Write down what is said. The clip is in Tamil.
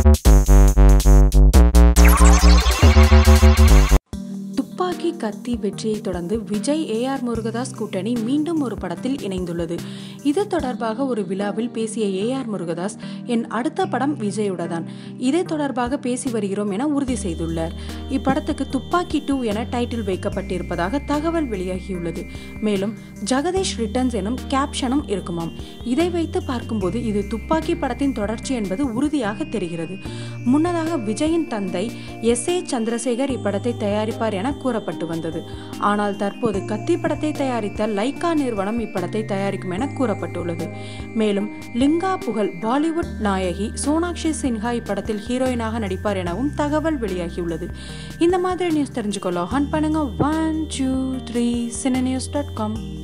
துப்பாக்கி கத்தி வெற்றியை தொடர்ந்து விஜய் ஏஆர் முருகதாஸ் கூட்டணி மீண்டும் ஒரு படத்தில் இணைந்துள்ளது இது தொடர்பாக ஒரு விழாவில் பேசிய ஏஆர் முருகதாஸ் என் அடுத்த படம் விஜயுடன் இதை தொடர்பாக பேசி வருகிறோம் என உறுதி செய்துள்ளார் இப்படத்துக்கு துப்பாக்கி டூ என டைட்டில் வைக்கப்பட்டிருப்பதாக தகவல் வெளியாகியுள்ளது மேலும் ஜெகதீஷ் ரிட்டர்ன்ஸ் எனும் கேப்ஷனும் இருக்குமாம் இதை வைத்து பார்க்கும்போது இது துப்பாக்கி படத்தின் தொடர்ச்சி என்பது உறுதியாக தெரிகிறது முன்னதாக விஜயின் தந்தை எஸ் ஏ சந்திரசேகர் இப்படத்தை தயாரிப்பார் என கூறப்பட்டு வந்தது ஆனால் தற்போது கத்தி படத்தை தயாரித்த லைகா நிறுவனம் இப்படத்தை தயாரிக்கும் என கூறப்பட்டுள்ளது மேலும் லிங்கா புகழ் பாலிவுட் நாயகி சோனாக்ஷி சின்ஹா இப்படத்தில் ஹீரோயினாக நடிப்பார் எனவும் தகவல் வெளியாகியுள்ளது இந்த மாதிரி நியூஸ் தெரிஞ்சுக்கொள்ள ஹன் பண்ணுங்க one two three cine news dot com